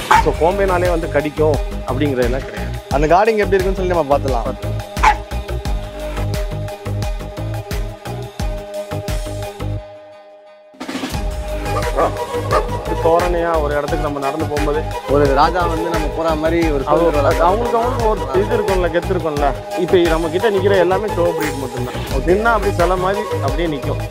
So கோம்பைனாலே வந்து கடிக்கும் அப்படிங்கிறதெல்லாம் கிடையாது அந்த கார்டிங் எப்படி இருக்குன்னு சொல்லி நம்ம பார்த்துலாம் தோரணையா ஒரு இடத்துக்கு நம்ம நடந்து போகும்போது ஒரு ராஜா வந்து நம்ம போற மாதிரி ஒரு அது சோல்ஜர் அது அவங்களுக்கு அவங்களுக்கு ஒரு இது இருக்கும்ல கெத்து இருக்கும்ல இப்போ நம்ம கிட்ட நிக்கிற எல்லாமே ஷோ பிரீட் மட்டும்தான் நின்னா அப்படி சில மாதிரி அப்படியே நிற்கும்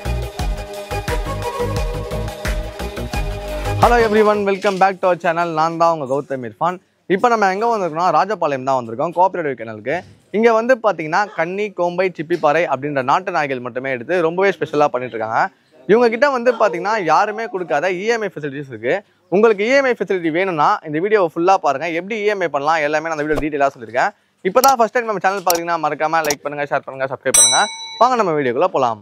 hello everyone welcome back to our channel நான் தான் உங்கள் கௌதம் இர்ஃபான் இப்போ நம்ம எங்கே வந்திருக்கோம் ராஜபாளையம் தான் வந்திருக்கோம் கோஆப்ரேட்டிவ் சேனலுக்கு இங்கே வந்து பார்த்தீங்கன்னா கன்னி கோம்பை சிப்பிப்பாறை அப்படின்ற நாட்டு நாய்கள் மட்டுமே எடுத்து ரொம்பவே ஸ்பெஷலாக பண்ணிட்டு இருக்காங்க இவங்க கிட்ட வந்து பார்த்தீங்கன்னா யாருமே கொடுக்காத இஎம்ஐ ஃபெசிலிட்டிஸ் இருக்குது உங்களுக்கு இஎம்ஐ ஃபெசிலிட்டி வேணும்னா இந்த வீடியோவை ஃபுல்லாக பாருங்கள் எப்படி இஎம்ஐ பண்ணலாம் எல்லாமே நான் அந்த வீடியோ டீட்டெயிலாக சொல்லியிருக்கேன் இப்போ தான் ஃபஸ்ட் டைம் நம்ம சேனல் பார்க்குறீங்கன்னா மறக்காமல் லைக் பண்ணுங்கள் ஷேர் பண்ணுங்கள் சப்ஸ்கிரைப் பண்ணுங்கள் வாங்க நம்ம வீடியோக்குள்ளே போகலாம்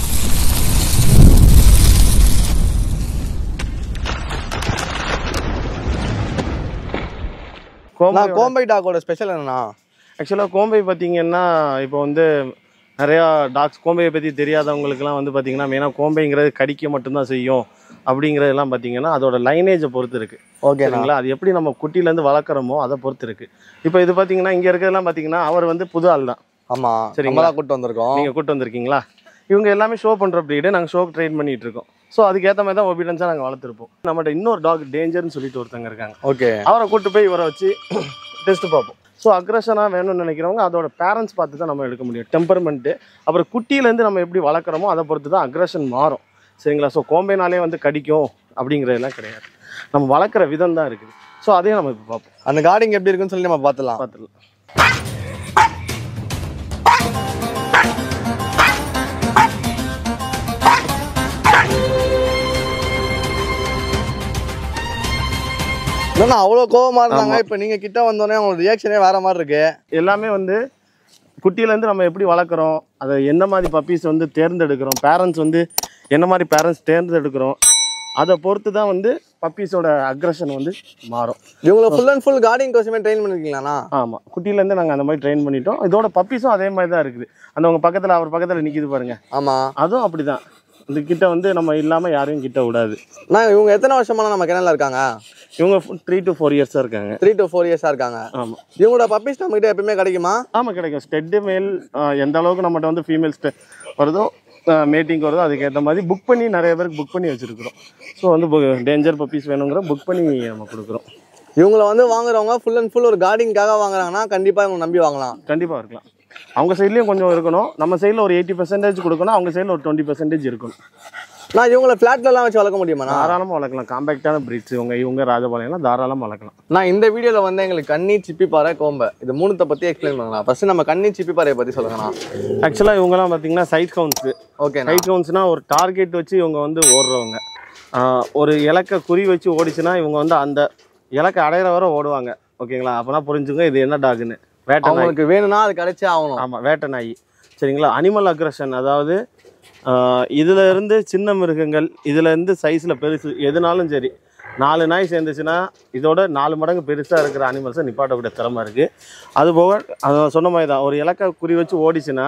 கோம்பை நான் கோம்பை டாக்கோட ஸ்பெஷல் என்னன்னா ஆக்சுவலாக கோம்பை பார்த்தீங்கன்னா இப்போ வந்து நிறையா டாக்ஸ் கோம்பையை பற்றி தெரியாதவங்களுக்குலாம் வந்து பார்த்தீங்கன்னா மெயினாக கோம்பைங்கிறது கடிக்க மட்டும்தான் செய்யும் அப்படிங்கிறதெல்லாம் பார்த்தீங்கன்னா அதோட லைனேஜை பொறுத்து இருக்குது ஓகே சரிங்களா அது எப்படி நம்ம குட்டிலேருந்து வளர்க்குறோமோ அதை பொறுத்து இருக்குது இப்போ இது பார்த்தீங்கன்னா இங்கே இருக்கிறதெல்லாம் பார்த்தீங்கன்னா அவர் வந்து புது ஆள் தான் ஆமா சரிங்களா? நம்மளா கூட்டு வந்திருக்கோம் நீங்கள் கூட்டு வந்திருக்கீங்களா இவங்க எல்லாமே ஷோ பண்ணுற ப்ரீடு நாங்கள் ஷோக்கு ட்ரெயின் பண்ணிட்டு இருக்கோம் ஸோ அதுக்கேற்ற மாதிரி தான் ஒபீடியன்ஸாக நாங்கள் வளர்த்துருப்போம் நம்மகிட்ட இன்னொரு டாக் டேஞ்சர்னு சொல்லிட்டு ஒருத்தங்க இருக்காங்க ஓகே அவரை கூட்டு போய் இவரை வச்சு டெஸ்ட் பார்ப்போம் ஸோ அக்ரஷனாக வேணும்னு நினைக்கிறவங்க அதோட பேரண்ட்ஸ் பார்த்து தான் நம்ம எடுக்க முடியும் டெம்பர்மெண்ட்டு அப்புறம் குட்டியிலேருந்து நம்ம எப்படி வளர்க்குறோமோ அதை பொறுத்து தான் அக்ரஷன் மாறும் சரிங்களா ஸோ கோம்பைனாலே வந்து கடிக்கும் அப்படிங்கிறதெல்லாம் கிடையாது நம்ம வளர்க்குற விதம் தான் இருக்குது ஸோ அதையும் நம்ம இப்போ பார்ப்போம் அந்த கார்டிங் எப்படி இருக்குன்னு சொல்லி நம்ம பார்த்துலாம் பார்த்துக்கலாம் இல்லைன்னா அவ்வளோ கோவமா இருந்தாங்க இப்போ நீங்க கிட்ட வந்தோடனே அவங்க ரியாக்ஷனே வேற மாதிரி இருக்கு எல்லாமே வந்து குட்டியிலேருந்து நம்ம எப்படி வளர்க்குறோம் அதை என்ன மாதிரி பப்பீஸ் வந்து தேர்ந்தெடுக்கிறோம் பேரண்ட்ஸ் வந்து என்ன மாதிரி பேரண்ட்ஸ் தேர்ந்தெடுக்கிறோம் அதை பொறுத்து தான் வந்து பப்பீஸோட அக்ரஷன் வந்து மாறும் இவங்களை ஃபுல் அண்ட் ஃபுல் கார்டிங் கோசமே ட்ரெயின் பண்ணிருக்கீங்களாண்ணா ஆமாம் குட்டியிலேருந்து நாங்கள் அந்த மாதிரி ட்ரெயின் பண்ணிட்டோம் இதோட பப்பீஸும் அதே மாதிரி தான் இருக்குது அந்த உங்கள் பக்கத்தில் அவர் பக்கத்தில் நிற்கிது பாருங்க ஆமா அதுவும் அப்படி தான் இந்த கிட்ட வந்து நம்ம இல்லாமல் யாரையும் கிட்ட விடாது நான் இவங்க எத்தனை வருஷமான நம்ம கிணல்ல இருக்காங்க இவங்க த்ரீ டு ஃபோர் இயர்ஸாக இருக்காங்க த்ரீ டு ஃபோர் இயர்ஸா இருக்காங்க ஆமாம் இவங்களோட பப்பீஸ் நம்ம கிட்ட எப்பயுமே கிடைக்குமா ஆமாம் கிடைக்கும் ஸ்டெட்டு மேல் எந்த அளவுக்கு நம்மகிட்ட வந்து ஃபீமேல் ஸ்டெ வருதோ மீட்டிங் வருதோ அதுக்கேற்ற மாதிரி புக் பண்ணி நிறைய பேருக்கு புக் பண்ணி வச்சுருக்குறோம் ஸோ வந்து டேஞ்சர் பப்பீஸ் வேணுங்கிற புக் பண்ணி நம்ம கொடுக்குறோம் இவங்கள வந்து வாங்குறவங்க ஃபுல் அண்ட் ஃபுல் ஒரு கார்டிங்காக வாங்குறாங்கன்னா கண்டிப்பா இவங்க நம்பி வாங்கலாம் கண்டிப்பாக இருக்கலாம் அவங்க சைட்லேயும் கொஞ்சம் இருக்கணும் நம்ம சைடில் ஒரு எயிட்டி பர்சன்டேஜ் கொடுக்கணும் அவங்க சைடில் ஒரு டுவெண்ட்டி பர்சன்டேஜ் இருக்கணும் நான் இவங்கள ஃபிளாட்ல எல்லாம் வச்சு வளர்க்க முடியுமாண்ணா தாராளமாக வளர்க்கலாம் காம்பேக்டான பிரீட்ஸ் இவங்க இவங்க ராஜபாளையம்லாம் தாராளமாக வளர்க்கலாம் நான் இந்த வீடியோல வந்து எங்களுக்கு கன்னி சிப்பி பாறை கோம்பை இது மூணுத்தை பத்தி எக்ஸ்பிளைன் பண்ணலாம் ஃபர்ஸ்ட் நம்ம கன்னி சிப்பி பாறையை பத்தி சொல்லுங்கண்ணா ஆக்சுவலாக இவங்கெல்லாம் பார்த்தீங்கன்னா சைட் கவுண்ட்ஸு ஓகேண்ணா சைட் கவுண்ட்ஸ்னால் ஒரு டார்கெட் வச்சு இவங்க வந்து ஓடுறவங்க ஆஹ் ஒரு இலக்கை குறி வச்சு ஓடிச்சுன்னா இவங்க வந்து அந்த இலக்கை அடையிற வரை ஓடுவாங்க ஓகேங்களா அப்போனா புரிஞ்சுங்க இது என்ன டாகுன்னு வேட்டை நாய் அவங்களுக்கு வேணும்னா அது கிடைச்சே ஆகணும் ஆமாம் வேட்டை நாய் சரிங்களா அனிமல் அக்ரஷன் அதாவது ஆஹ் இதுல இருந்து சின்ன மிருகங்கள் இதுல இருந்து சைஸில் பெருசு எதுனாலும் சரி நாலு நாய் சேர்ந்துச்சுன்னா இதோட நாலு மடங்கு பெருசாக இருக்கிற அனிமல்ஸை நிப்பாட்டக்கூடிய திறமை இருக்குது அதுபோக அது சொன்ன மாதிரி தான் ஒரு இலக்கை குறி வச்சு ஓடிச்சுன்னா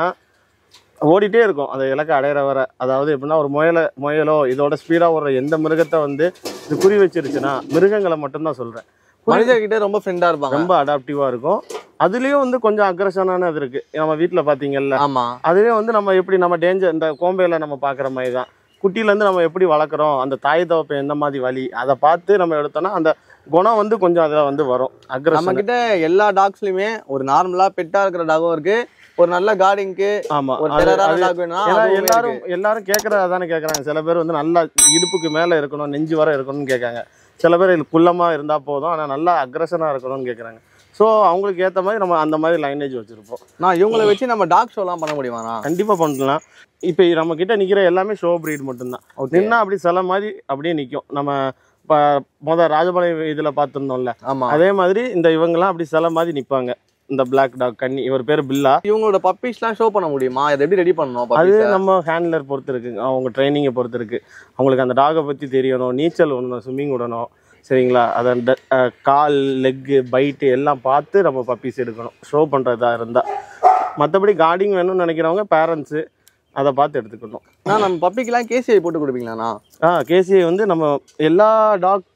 ஓடிட்டே இருக்கும் அந்த இலக்கை அடையிற வர அதாவது எப்படின்னா ஒரு முயலை முயலோ இதோட ஸ்பீடாக ஓடுற எந்த மிருகத்தை வந்து இது குறி வச்சிருச்சுன்னா மிருகங்களை மட்டும்தான் சொல்கிறேன் மனிதர்கிட்ட ரொம்ப ஃப்ரெண்டா இருப்பாங்க ரொம்ப அடாப்டிவாக இருக்கும் அதுலேயும் வந்து கொஞ்சம் அக்ரஷனான இது இருக்குது நம்ம வீட்டில் பார்த்தீங்கல்ல ஆமா அதுவே வந்து நம்ம எப்படி நம்ம டேஞ்சர் இந்த கோம்பையில நம்ம பார்க்குற மாதிரி தான் குட்டியிலேருந்து நம்ம எப்படி வளர்க்குறோம் அந்த தாய் தவப்பை எந்த மாதிரி வழி அதை பார்த்து நம்ம எடுத்தோம்னா அந்த குணம் வந்து கொஞ்சம் அதில் வந்து வரும் நம்ம அக்ரஷன் கிட்ட எல்லா டாக்ஸ்லயுமே ஒரு நார்மலா பெட்டா இருக்கிற டாகும் இருக்கு ஒரு நல்ல கார்டிங்க்கு ஆமாம் ஒரு அது டெரரான அது டாக் வேணும்னா ஏன்னா அதுவுமே எல்லாரும் இருக்கு. எல்லாரும் கேட்குறது அதானே கேட்குறாங்க சில பேர் வந்து நல்லா இடுப்புக்கு மேலே இருக்கணும் நெஞ்சு வர இருக்கணும்னு கேட்காங்க சில பேர் இது குள்ளமாக இருந்தால் போதும் ஆனால் நல்லா அக்ரஷனாக இருக்கணும்னு கேட்குறாங்க ஸோ அவங்களுக்கு ஏற்ற மாதிரி நம்ம அந்த மாதிரி லைனேஜ் வச்சுருப்போம் நான் இவங்களை வச்சு நம்ம டாக் ஷோலாம் பண்ண முடியுமாண்ணா கண்டிப்பாக பண்ணலாம் இப்போ நம்ம கிட்ட நிற்கிற எல்லாமே ஷோ பிரீட் மட்டும்தான் ஓகே நின்னா அப்படி சில மாதிரி அப்படியே நிற்கும் நம்ம இப்போ முத ராஜபாளையம் இதில் பார்த்துருந்தோம்ல ஆமா அதே மாதிரி இந்த இவங்கெல்லாம் அப்படி சில மாதிரி நிற்பாங்க இந்த பிளாக் டாக் கன்னி இவர் பேர் பில்லா இவங்களோட பப்பீஸ்லாம் ஷோ பண்ண முடியுமா அதை எப்படி ரெடி பண்ணணும் அது puppies-அ? நம்ம ஹேண்ட்லர் பொறுத்து இருக்குங்க அவங்க ட்ரைனிங்கை பொறுத்து இருக்கு அவங்களுக்கு அந்த டாகை பற்றி தெரியணும் நீச்சல் விடணும் ஸ்விம்மிங் விடணும் சரிங்களா அதை அந்த அஹ், கால் லெக்கு பைட்டு எல்லாம் பார்த்து நம்ம பப்பீஸ் எடுக்கணும் ஷோ பண்ணுறதா இருந்தால் மற்றபடி கார்டிங் வேணும்னு நினைக்கிறவங்க பேரண்ட்ஸு அதை பார்த்து எடுத்துக்கணும் அண்ணா, நம்ம பப்பிக்கெல்லாம் கேசிஐ போட்டு கொடுப்பீங்களாண்ணா ஆ கேசிஐ வந்து நம்ம எல்லா டாக்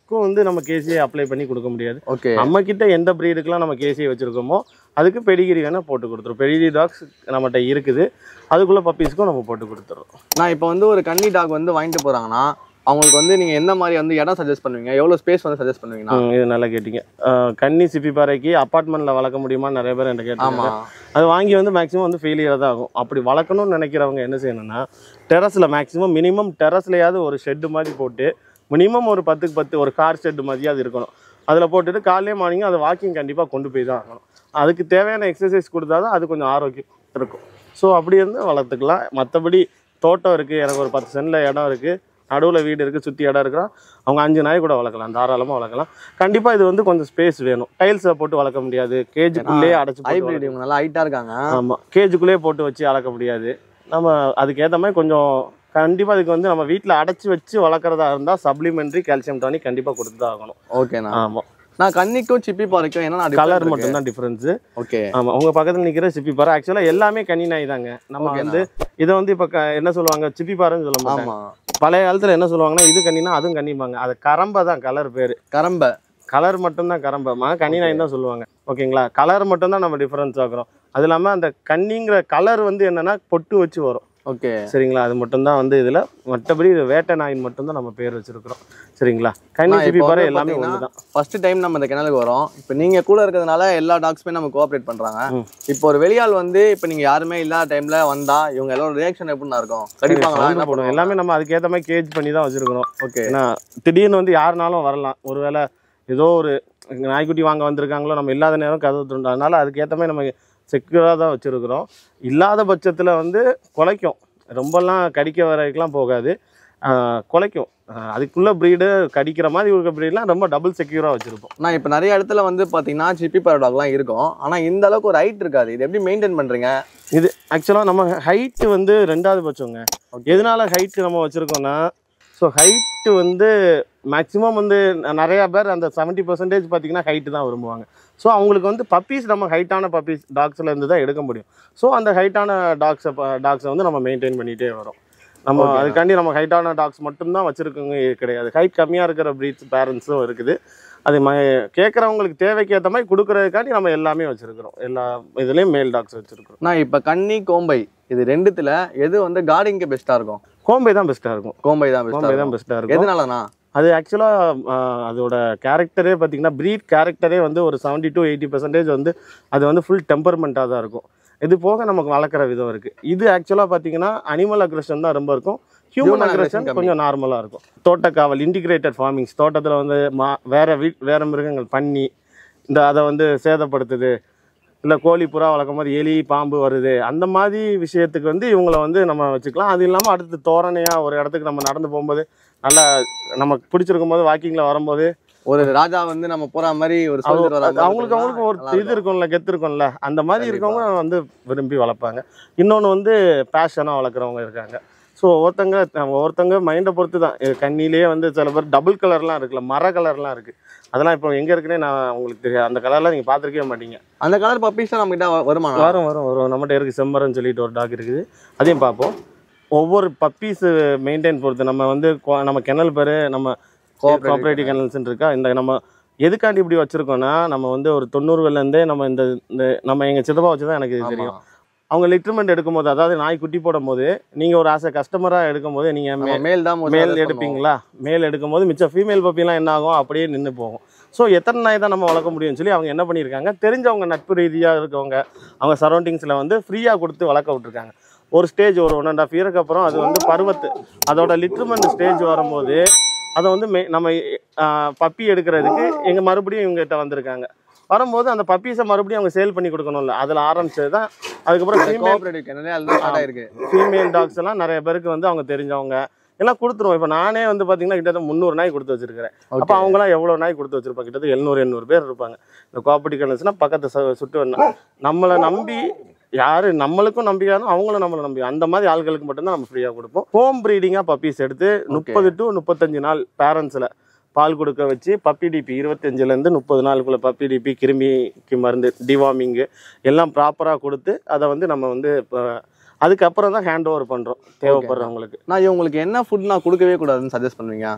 டாக்ஸ்க்கும் வந்து நம்ம கேசியை அப்ளை பண்ணி கொடுக்க முடியாது ஓகே நம்ம கிட்ட எந்த ப்ரீடுக்கெல்லாம் நம்ம கேசியை வச்சிருக்கோமோ அதுக்கு பெடிகிரி வேணா போட்டு கொடுத்துரும் பெடிகிரி டாக்ஸ் நம்மகிட்ட இருக்குது அதுக்குள்ள பப்பீஸ்க்கும் நம்ம போட்டு கொடுத்துறோம் நான் இப்போ வந்து ஒரு கன்னி டாக் வந்து வாங்கிட்டு போறாங்கன்னா அவங்களுக்கு வந்து நீங்க எந்த மாதிரி வந்து இடம் சஜஸ்ட் பண்ணுவீங்க எவ்வளவு ஸ்பேஸ் வந்து சஜஸ்ட் பண்ணுவீங்கன்னா ம், இது நல்லா கேட்டீங்க அஹ், கன்னி சிப்பி பாறைக்கு அப்பார்ட்மெண்ட்ல வளர்க்க முடியுமான்னு நிறைய பேர் என்கிட்ட ஆமா கேட்டாங்க அது வாங்கி வந்து மேக்ஸிமம் வந்து ஃபெயிலியர் தான் ஆகும் அப்படி வளர்க்கணும்னு நினைக்கிறவங்க என்ன செய்யணும்னா டெரஸில் மேக்ஸிமம் மினிமம் டெரஸ்லையாவது ஒரு ஷெட்டு மாதிரி போட்டு மினிமம் ஒரு பத்துக்கு பத்து ஒரு கார் ஷெட்டு மாதிரியாவது இருக்கணும் அதில் போட்டுட்டு காலையிலே மார்னிங் அதை வாக்கிங் கண்டிப்பாக கொண்டு போய் தான் ஆகணும் அதுக்கு தேவையான எக்ஸசைஸ் கொடுத்தா தான் அது கொஞ்சம் ஆரோக்கியம் இருக்கும் ஸோ அப்படி இருந்து வளர்த்துக்கலாம் மற்றபடி தோட்டம் இருக்குது எனக்கு ஒரு பத்து சென்டில் இடம் இருக்குது நடுவில் வீடு இருக்குது சுற்றி இடம் இருக்கிறோம் அவங்க அஞ்சு நாய் கூட வளர்க்கலாம் தாராளமாக வளர்க்கலாம் கண்டிப்பாக இது வந்து கொஞ்சம் ஸ்பேஸ் வேணும் டைல்ஸை போட்டு வளர்க்க முடியாது கேஜுக்குள்ளேயே அடைச்சு போட்டு ஹைபிரிட் வளர்க்க- இவங்க நல்லா ஹைட்டா இருக்காங்க ஆமாம் கேஜுக்குள்ளேயே போட்டு வச்சு வளர்க்க முடியாது நம்ம அதுக்கேற்ற மாதிரி கொஞ்சம் கண்டிப்பாக அதுக்கு வந்து நம்ம வீட்டில் அடைச்சி வச்சு வளர்க்குறதா இருந்தால் சப்ளிமெண்ட்ரி கால்சியம் டானிக் கண்டிப்பாக கொடுத்து தான் ஆகணும் ஓகேண்ணா ஆமாம் நான் கன்னிக்கும் சிப்பி பாறைக்கும் என்னன்னா கலர் மட்டும் தான் டிஃப்ரென்ஸு ஓகே ஆமாம் உங்கள் பக்கத்தில் நிற்கிற சிப்பி பாறை ஆக்சுவலாக எல்லாமே கன்னி நாய் தாங்க நம்ம ஓகேண்ணா. வந்து இதை வந்து இப்போ க என்ன சொல்லுவாங்க சிப்பி பாறைன்னு சொல்ல மாட்டாங்க ஆமா பழைய காலத்தில் என்ன சொல்லுவாங்கன்னா இது கண்ணினா அதுவும் கன்னிப்பாங்க அது கரம்பை தான் கலர் பேர் கரம்ப கலர் மட்டும்தான் கரம்பமா கன்னி நாய் தான் சொல்லுவாங்க ஓகேங்களா கலர் மட்டும்தான் நம்ம டிஃபரன்ஸ் ஆக்குறோம் அது இல்லாமல் அந்த கன்னிங்கிற கலர் வந்து என்னன்னா பொட்டு வச்சு வரும் ஓகே சரிங்களா அது மட்டும்தான் வந்து இதில் மற்றபடி இது வேட்டை நாயின் மட்டும்தான் நம்ம பேர் வச்சிருக்கிறோம் சரிங்களா கன்னி நான் சிப்பி இப்போ பாறை வந்து எல்லாமே பாத்தீங்கன்னா, ஒன்று தான் ஃபர்ஸ்ட் டைம் நம்ம இந்த கிணலுக்கு வரோம் இப்போ நீங்க கூட இருக்கிறதுனால எல்லா டாக்ஸுமே நம்ம கோஆப்ரேட் பண்றாங்க ம். இப்போ ஒரு வெளியாள் வந்து இப்போ நீங்க யாருமே இல்லாத டைம்ல வந்தா இவங்க எல்லாரும் ரியாக்ஷன் எப்படின்னா இருக்கும் கடிப்பாங்களா என்ன போடும் பண்ணுவாங்க எல்லாமே நம்ம அதுக்கேற்ற மாதிரி கேஜ் பண்ணி தான் வச்சிருக்கிறோம் ஓகே ஏன்னா திடீர்னு வந்து யாருனாலும் வரலாம் ஒருவேளை ஏதோ ஒரு நாய்க்குட்டி வாங்க வந்திருக்காங்களோ நம்ம இல்லாத நேரம் கதவு துண்டு அதனால அதுக்கேற்ற மாதிரி நம்ம செக்யூராக தான் வச்சுருக்குறோம் இல்லாத பட்சத்தில் வந்து குலைக்கும் ரொம்பலாம் கடிக்க வரைக்கெலாம் போகாது ஆஹ் குலைக்கும் ஆஹ் அதுக்குள்ள ப்ரீடு கடிக்கிற மாதிரி இருக்க ப்ரீட்லாம் ரொம்ப டபுள் செக்யூராக வச்சுருப்போம் நான் இப்போ நிறைய இடத்துல வந்து பாத்தீங்கன்னா சிப்பி பாறை டாக்லாம் இருக்கும் ஆனா இந்த அளவுக்கு ஒரு ஹைட் இருக்காது இது எப்படி மெயின்டைன் பண்றீங்க இது ஆக்சுவலாக நம்ம ஹைட்டு வந்து ரெண்டாவது பட்சங்க எதனால ஹைட்டு நம்ம வச்சுருக்கோம்னா ஸோ ஹைட்டு வந்து மேக்ஸிமம் வந்து ந- நிறையா பேர் அந்த செவன்ட்டி பர்சன்டேஜ் பார்த்தீங்கன்னா ஹைட்டு தான் விரும்புவாங்க ஸோ அவங்களுக்கு வந்து பப்பீஸ் நம்ம ஹைட்டான பப்பீஸ் டாக்ஸில் இருந்து தான் எடுக்க முடியும் ஸோ அந்த ஹைட்டான டாக்ஸை டாக்ஸை வந்து நம்ம மெயின்டைன் பண்ணிகிட்டே வரோம் நம்ம Okay. அதுக்காண்டி நம்ம ஹைட்டான டாக்ஸ் மட்டும்தான் வச்சுருக்கோங்க கிடையாது ஹைட் கம்மியாக இருக்கிற ப்ரீட்ஸ் பேரண்ட்ஸும் இருக்குது அது ம கேட்குறவங்களுக்கு தேவைக்கு ஏற்ற மாதிரி கொடுக்குறதுக்காண்டி நம்ம எல்லாமே வச்சுருக்கிறோம் எல்லா இதுலேயும் மேல் டாக்ஸ் வச்சுருக்கிறோம் நான் இப்போ கன்னி கோம்பை இது ரெண்டுத்துல எது வந்து கார்டிங்க்கு பெஸ்டா இருக்கும் கோம்பை தான் பெஸ்ட்டாக இருக்கும் கோம்பை தான் பெஸ்டா கோம்பை தான் இருக்கும் பெஸ்ட்டாக இருக்கும் எதனாலண்ணா அது ஆக்சுவலாக அதோட கேரக்டரே பார்த்தீங்கன்னா ப்ரீட் கேரக்டரே வந்து ஒரு செவன்ட்டி டு எயிட்டி பர்சன்டேஜ் வந்து அது வந்து ஃபுல் டெம்பர்மெண்ட்டாக தான் இருக்கும் இது போக நமக்கு வளர்க்குற விதம் இருக்குது இது ஆக்சுவலாக பார்த்தீங்கன்னா அனிமல் அக்ரஷன் தான் ரொம்ப இருக்கும் Human ஹியூமன் aggression அக்ரஷன் கம்மி. கொஞ்சம் நார்மலாக இருக்கும் தோட்டக்காவல் இன்டிகிரேட்டட் ஃபார்மிங்ஸ் தோட்டத்தில் வந்து மா வேற வீ வேற மிருகங்கள் பண்ணி இந்த அதை வந்து சேதப்படுத்துது இல்லை கோழி புறா வளர்க்கும் போது எலி பாம்பு வருது அந்த மாதிரி விஷயத்துக்கு வந்து இவங்களை வந்து நம்ம வச்சுக்கலாம் அது இல்லாமல் அடுத்து தோரணையாக ஒரு இடத்துக்கு நம்ம நடந்து போகும்போது நல்லா நமக்கு பிடிச்சிருக்கும் போது வாக்கிங்கில் வரும்போது ஒரு ராஜா வந்து நம்ம போற மாதிரி ஒரு அவங்க- soldier வர மாதிரி அவங்களுக்கு இருந்தா அவங்களுக்கு ஒரு நல்லா இது இருக்கும். இருக்கும்ல கெத்து இருக்கும்ல அந்த மாதிரி கண்டிப்பா. இருக்கவங்க வந்து விரும்பி வளர்ப்பாங்க இன்னொன்று வந்து பேஷனாக வளர்க்குறவங்க இருக்காங்க ஸோ ஒருத்தங்க ஒருத்தங்க மைண்டை பொறுத்து தான் இது கண்ணிலேயே வந்து சில பேர் டபுள் கலர்லாம் இருக்குல்ல மர கலர்லாம் இருக்குது அதெல்லாம் இப்போ எங்கே இருக்குன்னே நான் உங்களுக்கு தெரியாது அந்த கலர்லாம் நீங்கள் பார்த்துருக்கவே மாட்டீங்க அந்த கலர் பப்பீஸ் தான் நம்ம கிட்ட வருமா வரும் வரும் வரும் நம்மகிட்ட இருக்குது செம்மரன்னு சொல்லிட்டு ஒரு டாக் இருக்குது அதையும் பார்ப்போம் ஒவ்வொரு பப்பீஸ் மெயின்டைன் பொறுத்து நம்ம வந்து கொ- நம்ம கிணல் பேர் நம்ம Cooperative கோஆப்ரேட்டிவ் கெனல்ஸ்னு இருக்கா இந்த நம்ம எதுக்காண்டி இப்படி வச்சுருக்கோன்னா நம்ம வந்து ஒரு தொண்ணூறுகள்லேருந்தே நம்ம இந்த இந்த நம்ம எங்கள் சித்தப்பா வச்சு தான் எனக்கு இது தெரியும் அவங்க லிட்ருமெண்ட் எடுக்கும்போது அதாவது நாய் குட்டி போடும் போது நீங்கள் ஒரு ஆசை கஸ்டமராக எடுக்கும்போது நீங்கள் மேல் தான் most மேல் suggest எடுப்பீங்களா மேல் எடுக்கும்போது மிச்சம் ஃபீமேல் பப்பிலாம் என்ன ஆகும் அப்படியே நின்று போகும் ஸோ எத்தனை நாய் தான் நம்ம வளர்க்க முடியும்னு சொல்லி அவங்க என்ன பண்ணியிருக்காங்க தெரிஞ்சவங்க நட்பு ரீதியாக இருக்கவங்க அவங்க சரௌண்டிங்ஸில் வந்து ஃப்ரீயாக கொடுத்து வளர்க்க விட்டுருக்காங்க ஒரு ஸ்டேஜ் ஒரு ஒன் அண்ட் ஆஃப் இயருக்கு அப்புறம் அது வந்து பருவத்து அதோட லிட்ருமெண்ட் ஸ்டேஜ் வரும்போது அதை வந்து மெ நம்ம பப்பி எடுக்கிறதுக்கு எங்கள் மறுபடியும் இவங்ககிட்ட வந்திருக்காங்க வரும்போது அந்த பப்பீஸை மறுபடியும் அவங்க சேல் பண்ணி கொடுக்கணும்ல அதில் ஆரம்பிச்சது தான் அதுக்கப்புறம் பண்ணுவோம். ஃபீமேல் cooperative kennel அதுதான் start ஆயிருக்கு ஃபீமேல் டாக்ஸ் எல்லாம் நிறைய பேருக்கு வந்து அவங்க தெரிஞ்சவங்க எல்லாம் கொடுத்துருவோம் இப்போ நானே வந்து பார்த்தீங்கன்னா கிட்டத்தட்ட முந்நூறு நாய் கொடுத்து வச்சிருக்கிறேன் அப்போ Okay. அவங்களாம் எவ்வளோ நாய் கொடுத்து வச்சிருப்பாங்க கிட்டத்தட்ட எழுநூறு எண்ணூறு பேர் இருப்பாங்க இந்த கோஆபரேட்டிவ் கனல்ஸ்னா பக்கத்து சு- சுட்டு வந்தா நம்மளை நம்பி யாரு நம்மளுக்கும் நம்பியாரும் அவங்களும் நம்மளை நம்பி அந்த மாதிரி ஆள்களுக்கு மட்டும்தான் நம்ம ஃப்ரீயாக கொடுப்போம் ஹோம் ப்ரீடிங்காக பப்பீஸ் எடுத்து முப்பது டு முப்பத்தஞ்சு நாள் பேரண்ட்ஸில் பால் கொடுக்க வச்சு பப்பி டிபி இருபத்தஞ்சிலேருந்து முப்பது நாளுக்குள்ள பப்பி டிபி கிருமிக்கு மருந்து டிவார்மிங்கு எல்லாம் ப்ராப்பராக கொடுத்து அதை வந்து நம்ம வந்து இப்போ அதுக்கப்புறம் தான் ஹேண்ட் ஓவர் பண்ணுறோம் தேவைப்படுறவங்களுக்கு நான் இவங்களுக்கு என்ன ஃபுட் நான் கொடுக்கவே கூடாதுன்னு சஜஸ்ட் பண்ணுவீங்க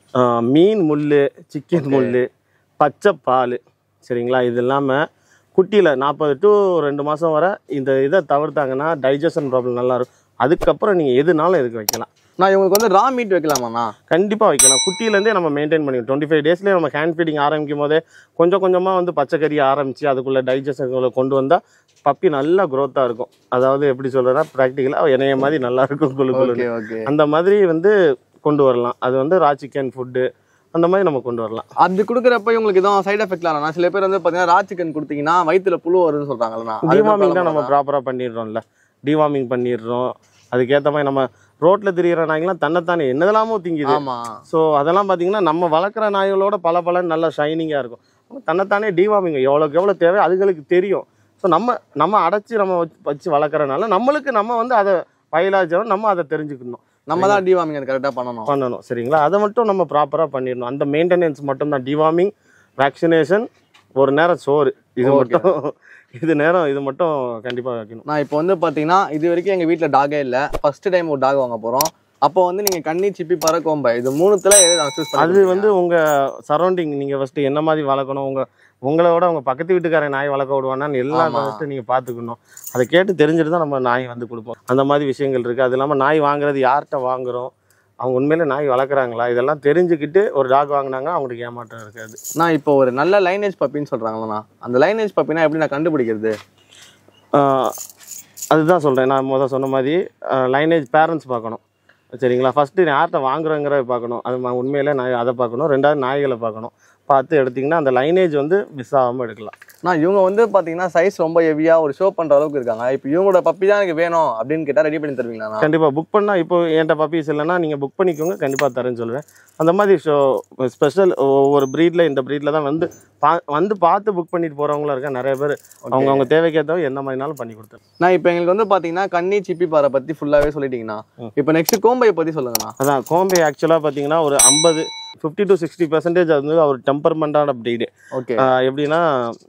ஆஹ் மீன் முள் சிக்கன் முள் பச்சை பால் சரிங்களா இது இல்லாமல் குட்டியில் நாற்பது டு ரெண்டு மாதம் வரை இந்த இதை தவிர்த்தாங்கன்னா டைஜஷன் ப்ராப்ளம் நல்லா இருக்கும் அதுக்கப்புறம் நீங்கள் எதுனாலும் இதுக்கு வைக்கலாம் நான் இவங்களுக்கு வந்து ரா மீட் வைக்கலாமாண்ணா கண்டிப்பாக வைக்கலாம் குட்டியிலேருந்தே நம்ம மெயின்டைன் பண்ணி டுவெண்ட்டி ஃபைவ் டேஸ்லேயே நம்ம ஹேண்ட் ஃபீடிங் ஆரம்பிக்கும் போதே கொஞ்சம் கொஞ்சமாக வந்து பச்சைக்கறி ஆரம்பித்து அதுக்குள்ளே டைஜஷன் கொண்டு வந்தால் பப்பி நல்லா க்ரோத்தாக இருக்கும் அதாவது எப்படி சொல்கிறேன்னா ப்ராக்டிக்கலாக என்னைய மாதிரி நல்லா இருக்கும் குழு குழு ஓகே ஓகே அந்த மாதிரி வந்து கொண்டு வரலாம் அது வந்து ரா சிக்கன் ஃபுட்டு அந்த மாதிரி நம்ம கொண்டு வரலாம் அது கொடுக்குறப்ப இவங்களுக்கு எதுவும் சைடு எஃபெக்ட் இல்லைண்ணா சில பேர் வந்து பார்த்தீங்கன்னா ரா சிக்கன் கொடுத்தீங்கன்னா வயித்துல புழு வருதுன்னு சொல்றாங்கண்ணா டிவார்மிங் தான் நம்ம ப்ராப்பராக பண்ணிடுறோம்ல டிவார்மிங் பண்ணிடுறோம் அதுக்கேற்ற மாதிரி நம்ம ரோட்டில் திரியிற நாய்களாம் தன்னைத்தானே என்னதெல்லாமோ திங்குது ஆமா ஸோ அதெல்லாம் பார்த்தீங்கன்னா நம்ம வளர்க்குற நாய்களோட பல பல நல்லா ஷைனிங்காக இருக்கும் அவங்க தன்னைத்தானே டிவார்மிங் எவ்வளோக்கு எவ்வளோ தேவை அதுகளுக்கு தெரியும் ஸோ நம்ம நம்ம அடைச்சி நம்ம வச்சு வச்சு வளர்க்குறனால நம்மளுக்கு நம்ம வந்து அதை பயிலாச்சவன் நம்ம அதை தெரிஞ்சுக்கணும் நம்ம தான் டிவாமிங் அது கரெக்டாக பண்ணணும் பண்ணணும் சரிங்களா அதை மட்டும் நம்ம ப்ராப்பராக பண்ணிடணும் அந்த மெயின்டெனன்ஸ் மட்டும் தான் டிவார்மிங் வேக்சினேஷன் ஒரு நேரம் சோறு இது Okay. மட்டும் இது நேரம் இது மட்டும் கண்டிப்பாக வைக்கணும் நான் இப்போ வந்து பார்த்தீங்கன்னா இது வரைக்கும் எங்கள் வீட்டில் டாகே இல்லை ஃபர்ஸ்ட் டைம் ஒரு டாக் வாங்க போகிறோம் அப்போ வந்து நீங்கள் கண்ணி சிப்பி பற கோம்பை இது மூணுத்துல எது நான் சூஸ் அது வந்து உங்கள் சரௌண்டிங் நீங்கள் ஃபஸ்ட்டு என்ன மாதிரி வளர்க்கணும் உங்கள் உங்களோட உங்க பக்கத்து வீட்டுக்காரன் நாய் வளர்க்க விடுவானான்னு எல்லாம் ஆமா. ஃபஸ்ட்டு நீங்கள் பார்த்துக்கணும் அதை கேட்டு தெரிஞ்சுட்டு தான் நம்ம நாய் வந்து கொடுப்போம் அந்த மாதிரி விஷயங்கள் இருக்குது அது இல்லாமல் நாய் வாங்குறது யார்கிட்ட வாங்குறோம் அவங்க உண்மையிலே நாய் வளர்க்குறாங்களா இதெல்லாம் தெரிஞ்சுக்கிட்டு ஒரு டாக் வாங்கினாங்க அவங்களுக்கு ஏமாற்றம் இருக்காது நான் இப்போ ஒரு நல்ல லைனேஜ் பப்பின்னு சொல்கிறாங்களா அந்த லைனேஜ் பப்பினா எப்படி நான் கண்டுபிடிக்கிறது ஆஹ் அதுதான் சொல்கிறேன் நான் முதல் சொன்ன மாதிரி லைனேஜ் பேரண்ட்ஸ் பார்க்கணும் சரிங்களா ஃபஸ்ட்டு யார்கிட்ட வாங்குறோங்கிறத பார்க்கணும் அது ம- உண்மையிலே நாய் அதை பார்க்கணும் ரெண்டாவது நாய்களை பார்க்கணும் பார்த்து எடுத்திங்கன்னா அந்த லைனேஜ் வந்து மிஸ் ஆகாமல் எடுக்கலாம் நான் இவங்க வந்து பார்த்தீங்கன்னா சைஸ் ரொம்ப ஹெவியாக ஒரு ஷோ பண்ணுற அளவுக்கு இருக்காங்க இப்போ இவங்களோட பப்பி தான் எனக்கு வேணும் அப்படின்னு கேட்டால் ரெடி பண்ணி தருவீங்களா கண்டிப்பாக புக் பண்ணால் இப்போ என்கிட்ட பப்பீஸ் இல்லைன்னா நீங்கள் புக் பண்ணிக்கோங்க கண்டிப்பாக தரேன்னு சொல்லுவேன் அந்த மாதிரி ஷோ ஸ்பெஷல் ஒவ்வொரு ப்ரீடில் இந்த ப்ரீடில் தான் வந்து பா வந்து பார்த்து புக் பண்ணிட்டு போகிறவங்களும் இருக்கா நிறைய பேர் அவங்க அவங்க தேவைக்கேற்றவங்க என்ன மாதிரினாலும் பண்ணி கொடுத்தேன் நான் இப்போ எங்களுக்கு வந்து பார்த்தீங்கன்னா கண்ணி சிப்பி பாறை பற்றி ஃபுல்லாகவே சொல்லிட்டீங்கண்ணா ம். இப்போ நெக்ஸ்ட் கோம்பையை பற்றி சொல்லுங்கண்ணா அதான் கோம்பை ஆக்சுவலாக பார்த்தீங்கன்னா ஒரு ஐம்பது ஃபிஃப்டி டு சிக்ஸ்டி பர்சன்டேஜ் அது வந்து ஒரு டெம்பர்மெண்ட்டான ப்ரீடு ஓகே எப்படின்னா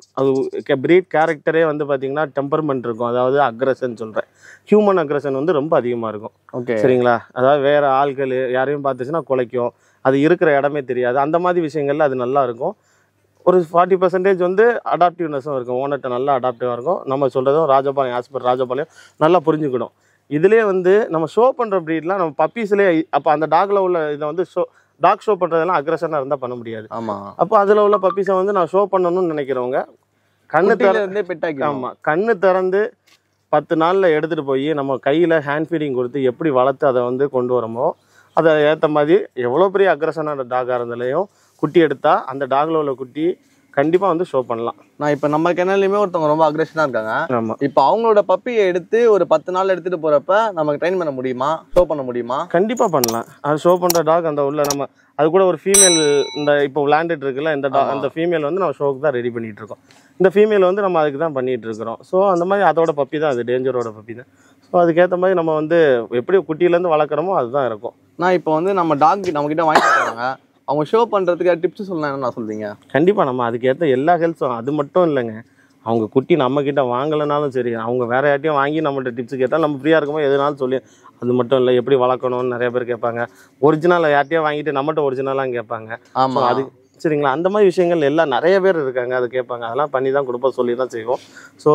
அது ப்ரீட் கேரக்டரே வந்து பார்த்தீங்கன்னா டெம்பர்மெண்ட் இருக்கும் அதாவது அக்ரஷன் சொல்கிறேன் ஹியூமன் அக்ரஷன் வந்து ரொம்ப அதிகமாக இருக்கும் ஓகே சரிங்களா அதாவது வேற ஆள்கள் யாரையும் பார்த்துச்சுன்னா குலைக்கும் அது இருக்கிற இடமே தெரியாது அந்த மாதிரி விஷயங்கள்ல அது நல்லா இருக்கும் ஒரு ஃபார்ட்டி பர்சன்டேஜ் வந்து அடாப்டிவ்னஸும் இருக்கும் ஓனர்கிட்ட நல்லா அடாப்டிவாக இருக்கும் நம்ம சொல்கிறதும் ராஜபாளையம் ஆஸ் பர் ராஜபாளையம் நல்லா புரிஞ்சுக்கணும் இதுலேயே வந்து நம்ம ஷோ பண்ணுற ப்ரீட்லாம் நம்ம பப்பீஸ்லேயே அப்போ அந்த டாக்ல உள்ள இதை வந்து ஷோ டாக் ஷோ பண்ணுறதெல்லாம் அக்ரஷனாக இருந்தால் பண்ண முடியாது ஆமாம் அப்போ அதில் உள்ள பப்பீஸை வந்து நான் ஷோ பண்ணணும்னு நினைக்கிறவங்க கண்ணு தர இருந்தே பெட்டாக்கி ஆமாம் கண்ணு திறந்து பத்து நாளில் எடுத்துகிட்டு போய் நம்ம கையில் ஹேண்ட் ஃபீடிங் கொடுத்து எப்படி வளர்த்து அதை வந்து கொண்டு வரமோ அதை ஏற்ற மாதிரி எவ்வளோ பெரிய அக்ரஷனான டாகாக இருந்தாலையும் குட்டி எடுத்தால் அந்த டாகில் உள்ள குட்டி கண்டிப்பாக வந்து ஷோ பண்ணலாம் நான் இப்போ நம்ம கிணறுலையுமே ஒருத்தவங்க ரொம்ப அக்ரெஷனாக இருக்காங்க ஆமாம் இப்போ அவங்களோட பப்பியை எடுத்து ஒரு பத்து நாள் எடுத்துட்டு போறப்ப நமக்கு ட்ரெயின் பண்ண முடியுமா ஷோ பண்ண முடியுமா கண்டிப்பாக பண்ணலாம் அது ஷோ பண்ணுற டாக் அந்த உள்ள நம்ம அது கூட ஒரு ஃபீமேல் இந்த இப்போ விளாண்டுட்டு இருக்குல்ல இந்த dog- ஆமா. அந்த ஃபீமேல் வந்து நம்ம ஷோக்கு தான் ரெடி பண்ணிட்டு இருக்கோம் இந்த ஃபீமேல் வந்து நம்ம அதுக்கு தான் பண்ணிட்டு இருக்கிறோம் ஸோ அந்த மாதிரி அதோட பப்பி தான் அது டேஞ்சரோட பப்பி தான் ஸோ அதுக்கேற்ற மாதிரி நம்ம வந்து எப்படி குட்டியிலேருந்து வளர்க்குறோமோ அதுதான் இருக்கும் நான் இப்போ வந்து நம்ம டாக் நம்ம கிட்ட வாங்கிட்டு போறாங்க அவங்க ஷோ பண்றதுக்கு டிப்ஸ் சொல்லலாம் என்ன சொல்றீங்க கண்டிப்பாக நம்ம அதுக்கேற்ற எல்லா ஹெல்ப்ஸும் அது மட்டும் இல்லைங்க அவங்க குட்டி நம்ம கிட்ட வாங்கலைனாலும் சரி அவங்க வேற யார்ட்டையும் வாங்கி நம்மள்ட்ட டிப்ஸ் கேட்டால் நம்ம ஃப்ரீயாக இருக்கும்போது எதுனாலும் சொல்லி அது மட்டும் இல்லை எப்படி வளர்க்கணும்னு நிறைய பேர் கேட்பாங்க ஒரிஜினல் யார்ட்டையும் வாங்கிட்டு நம்மகிட்ட ஒரிஜினலாக கேட்பாங்க ஆமா So, அது சரிங்களா அந்த மாதிரி விஷயங்கள் எல்லாம் நிறைய பேர் இருக்காங்க அது கேட்பாங்க அதெல்லாம் பண்ணி தான் கொடுப்போம் சொல்லி தான் செய்வோம் ஸோ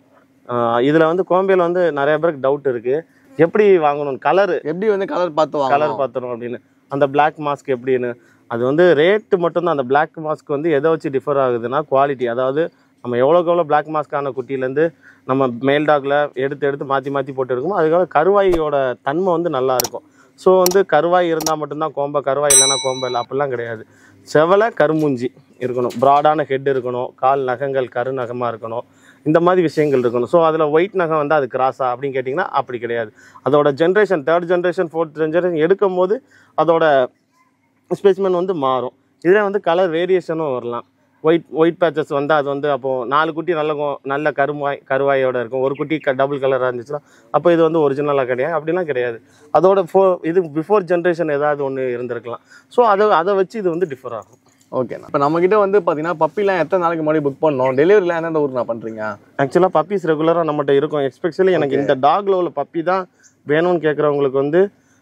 இதில் வந்து கோம்பையில் வந்து நிறைய பேருக்கு டவுட் இருக்குது எப்படி வாங்கணும் கலரு எப்படி வந்து கலர் பார்த்து கலர் வாங்கலாம் பார்த்துரும் அப்படின்னு அந்த Black மாஸ்க் எப்படின்னு அது வந்து ரேட்டு மட்டும்தான் அந்த Black மாஸ்க் வந்து எதை வச்சு டிஃபர் ஆகுதுன்னா குவாலிட்டி அதாவது நம்ம எவ்வளோக்கு எவ்வளோ Black மாஸ்க்கான குட்டியிலேருந்து நம்ம மேல் டாக்ல எடுத்து எடுத்து மாற்றி மாற்றி போட்டு இருக்கோமோ அதுக்காக கருவாயோட தன்மை வந்து நல்லா இருக்கும் ஸோ வந்து கருவாய் இருந்தால் மட்டும்தான் கோம்பை கருவாய் இல்லைன்னா கோம்பை இல்லை அப்படிலாம் கிடையாது செவலை கருமூஞ்சி இருக்கணும் ப்ராடான ஹெட் இருக்கணும் கால் நகங்கள் கரு நகமாக இருக்கணும் இந்த மாதிரி விஷயங்கள் இருக்கணும் ஸோ அதில் ஒயிட் நகம் வந்து அது கிராஸா அப்படின்னு கேட்டிங்கன்னா அப்படி கிடையாது அதோட generation third generation fourth generation எடுக்கும் போது அதோட ஸ்பெசிமென் வந்து மாறும் இதில் வந்து கலர் வேரியேஷனும் வரலாம் ஒயிட் ஒயிட் பேச்சஸ் வந்து அது வந்து அப்போது நாலு குட்டி நல்ல கொ- நல்ல கருவாய் கருவாயோட இருக்கும் ஒரு குட்டி க டபுள் கலராக இருந்துச்சுன்னா அப்போ இது வந்து ஒரிஜினலாக கிடையாது அப்படிலாம் கிடையாது அதோட ஃபோ இது பிஃபோர் ஜென்ரேஷன் ஏதாவது ஒன்று இருந்திருக்கலாம் ஸோ அதை அதை வச்சு இது வந்து டிஃபர் ஆகும் ஓகேண்ணா இப்போ நம்ம கிட்ட வந்து பாத்தீங்கன்னா பப்பிலாம் எத்தனை நாளைக்கு முன்னாடி புக் பண்ணோம் டெலிவரிலாம் எந்தெந்த ஊருக்கு நான் பண்றீங்க ஆக்சுவலாக பப்பீஸ் ரெகுலராக நம்மகிட்ட இருக்கும் எஸ்பெஷலி எனக்கு இந்த டாக்ல உள்ள பப்பி தான் வேணும்னு கேட்குறவங்களுக்கு வந்து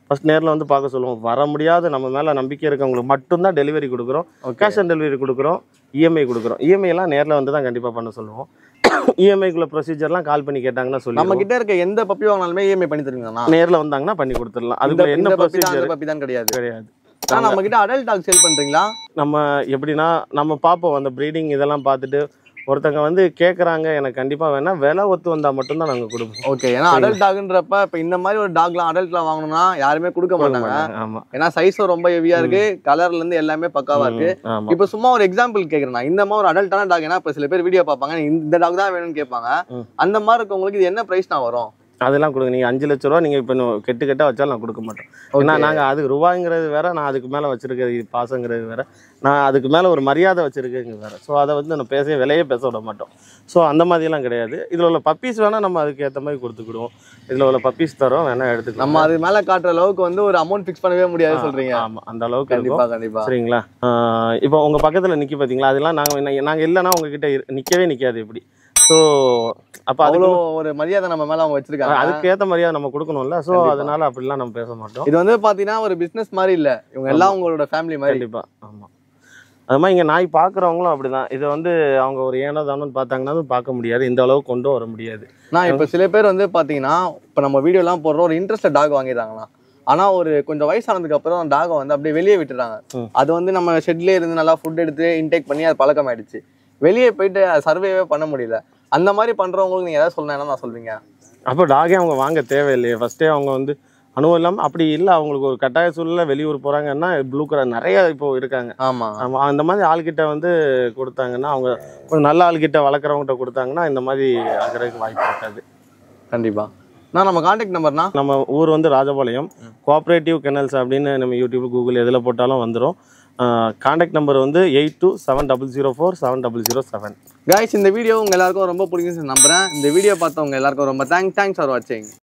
ஃபர்ஸ்ட் நேரில் வந்து பார்க்க சொல்லுவோம் வர முடியாத நம்ம மேலே நம்பிக்கை இருக்கவங்களுக்கு மட்டும்தான் டெலிவரி கொடுக்குறோம் ஓகே கேஷ் ஆன் டெலிவரி கொடுக்குறோம் இஎம்ஐ கொடுக்குறோம் இஎம்ஐ எல்லாம் நேரில் வந்து தான் கண்டிப்பாக பண்ண சொல்லுவோம் இஎம்ஐக்குள்ள ப்ரொசீஜர்லாம் கால் பண்ணி கேட்டாங்கன்னா நம்ம சொல்லி கிட்ட இருக்க எந்த பப்பி வாங்கினாலுமே இஎம்ஐ பண்ணி தருவீங்களா நேரில் வந்தாங்கன்னா பண்ணி கொடுத்துடலாம் அதுக்கு என்ன பப்பி தான் ப்ரொசீஜர் அந்த பப்பி தான் கிடையாது கிடையாது ஆனா நம்ம கிட்ட அடல்ட் டாக் சேல் பண்றீங்களா நம்ம எப்படின்னா நம்ம பார்ப்போம் அந்த ப்ரீடிங் இதெல்லாம் பார்த்துட்டு ஒருத்தங்க வந்து கேட்குறாங்க எனக்கு கண்டிப்பாக வேணா விலை ஒத்து வந்தால் மட்டும்தான் நாங்கள் கொடுப்போம் ஓகே ஏன்னா அடல்ட் டாக்ன்றப்ப இப்ப இந்த மாதிரி ஒரு டாக்லாம் அடல்ட்லாம் வாங்கணும்னா யாருமே கொடுக்க மாட்டாங்க ஆமாம் ஏன்னா சைஸும் ரொம்ப ஹெவியா இருக்கு கலர்ல இருந்து எல்லாமே பக்காவா இருக்கு ஆமாம் இப்போ சும்மா ஒரு எக்ஸாம்பிள் கேக்குறேன் நான். இந்த மாதிரி ஒரு அடல்ட்டான டாக் ஏன்னா இப்ப சில பேர் வீடியோ பார்ப்பாங்க இந்த டாக் தான் வேணும்னு கேட்பாங்க ம். அந்த மாதிரி இருக்கவங்களுக்கு இது என்ன பிரைஸ் நான் வரும் அதெல்லாம் கொடுங்க நீங்கள் அஞ்சு லட்ச ரூபா நீங்கள் இப்போ கெட்டு கெட்டா வச்சாலும் நான் கொடுக்க மாட்டோம் ஏன்னா Okay. நாங்கள் அது ரூபாய்ங்கிறது வேற நான் அதுக்கு மேலே வச்சிருக்கிறது பாசங்கிறது வேற நான் அதுக்கு மேலே ஒரு மரியாதை வச்சிருக்கேங்க வேற ஸோ அதை வந்து நம்ம பேச விலையே பேச விட மாட்டோம் ஸோ அந்த மாதிரிலாம் கிடையாது இதில் உள்ள பப்பீஸ் வேணால் நம்ம அதுக்கு ஏற்ற மாதிரி கொடுத்துக்கிடுவோம் இதில் உள்ள பப்பீஸ் தரோம் வேணால் எடுத்துக்கலாம் நம்ம அது மேல காட்டுற அளவுக்கு வந்து ஒரு அமௌண்ட் ஃபிக்ஸ் பண்ணவே முடியாது சொல்றீங்க ஆமாம் அந்த அளவுக்கு இருக்கும் கண்டிப்பா கண்டிப்பா சரிங்களா ஆஹ் இப்போ உங்கள் பக்கத்தில் நிற்கி பார்த்தீங்களா அதெல்லாம் நாங்கள் நாங்கள் இல்லைன்னா உங்ககிட்ட இரு- நிக்கவே நிற்காது இப்படி ஸோ அப்போ அவ்வளோ அதுக்கு ஒரு மரியாதை நம்ம மேல அவங்க வச்சிருக்காங்க அதுக்கு ஏற்ற மரியாதை நம்ம கொடுக்கணும்ல ஸோ கண்டிப்பா. அதனால அப்படிலாம் நம்ம பேச மாட்டோம் இது வந்து பாத்தீங்கன்னா ஒரு பிசினஸ் மாதிரி இல்ல இவங்க எல்லாம் உங்களோட ஃபேமிலி மாதிரி கண்டிப்பா ஆமா அது மாதிரி இங்கே நாய் பார்க்குறவங்களும் அப்படிதான் இதை வந்து அவங்க ஒரு ஏனோ தானோன்னு பார்த்தாங்கன்னா பார்க்க முடியாது இந்த அளவுக்கு கொண்டு வர முடியாது நான் இப்ப சில பேர் வந்து பாத்தீங்கன்னா இப்ப நம்ம வீடியோ எல்லாம் போடுறோம் ஒரு இன்ட்ரெஸ்ட் டாக் வாங்கிடுறாங்களா ஆனா ஒரு கொஞ்சம் வயசானதுக்கு அப்புறம் டாகை வந்து அப்படியே வெளியே விட்டுறாங்க ம். அது வந்து நம்ம ஷெட்லயே இருந்து நல்லா ஃபுட் எடுத்து இன்டேக் பண்ணி அது பழக்கம் ஆயிடுச்சு வெளியே போயிட்டு சர்வேவே பண்ண முடியல அந்த மாதிரி பண்றவங்களுக்கு நீங்க ஏதாவது சொல்லணும் என்ன நான் சொல்றீங்க அப்போ டாகே அவங்க வாங்க தேவையில்லையே ஃபர்ஸ்டே அவங்க வந்து அனுபவம் இல்லாமல் அப்படி இல்லை அவங்களுக்கு ஒரு கட்டாய சூழ்நிலை வெளியூர் போகிறாங்கன்னா ப்ளூ கலர் நிறைய இப்போ இருக்காங்க ஆமா ஆமா, அந்த மாதிரி ஆள்கிட்ட வந்து கொடுத்தாங்கன்னா அவங்க கொஞ்சம் நல்ல ஆள்கிட்ட வளர்க்குறவங்ககிட்ட கொடுத்தாங்கன்னா இந்த மாதிரி ஆகிறதுக்கு வாய்ப்பு இருக்காது கண்டிப்பா நான் நம்ம கான்டாக்ட் நம்பர்னா நம்ம ஊர் வந்து ராஜபாளையம் கோஆப்ரேட்டிவ் கெனல்ஸ் அப்படின்னு நம்ம யூடியூப் கூகுள் எதில் போட்டாலும் வந்துடும் கான்டாக்ட் நம்பர் வந்து eight two seven double zero four seven double zero seven guys இந்த வீடியோ உங்க எல்லாருக்கும் ரொம்ப பிடிக்கும்னு நம்புறேன் இந்த வீடியோ பார்த்தவங்க எல்லாருக்கும் ரொம்ப தேங்க்ஸ் தேங்க்ஸ் ஃபார் வாட்சிங்